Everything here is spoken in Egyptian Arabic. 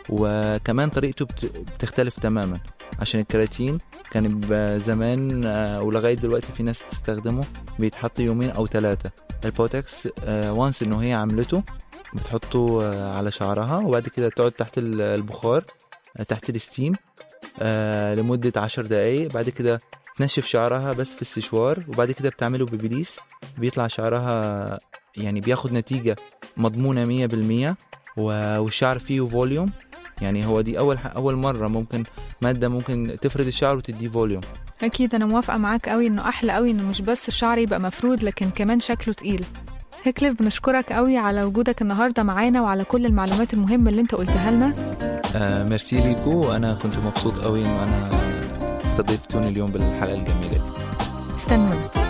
وكمان طريقته بت- بتختلف تماما عشان الكراتين كان بيبقى زمان آه، ولغايه دلوقتي في ناس بتستخدمه بيتحط يومين او ثلاثه البوتكس وانس انه هي عملته بتحطه آه، على شعرها وبعد كده تقعد تحت ال- البخار آه، تحت الستيم آه، لمدة عشر دقايق بعد كده تنشف شعرها بس في السشوار وبعد كده بتعمله ببليس بيطلع شعرها يعني بياخد نتيجة مضمونة مية بالمية و- والشعر فيه فوليوم يعني هو دي أول ح- أول مرة ممكن مادة ممكن تفرد الشعر وتديه فوليوم اكيد انا موافقه معاك قوي انه احلى قوي انه مش بس الشعر يبقى مفرود لكن كمان شكله تقيل هيكليف بنشكرك قوي على وجودك النهارده معانا وعلى كل المعلومات المهمه اللي انت قلتها لنا آه ميرسي ليكو وأنا كنت مبسوط قوي إنه أنا استضيفتوني اليوم بالحلقة الجميلة دي استنونا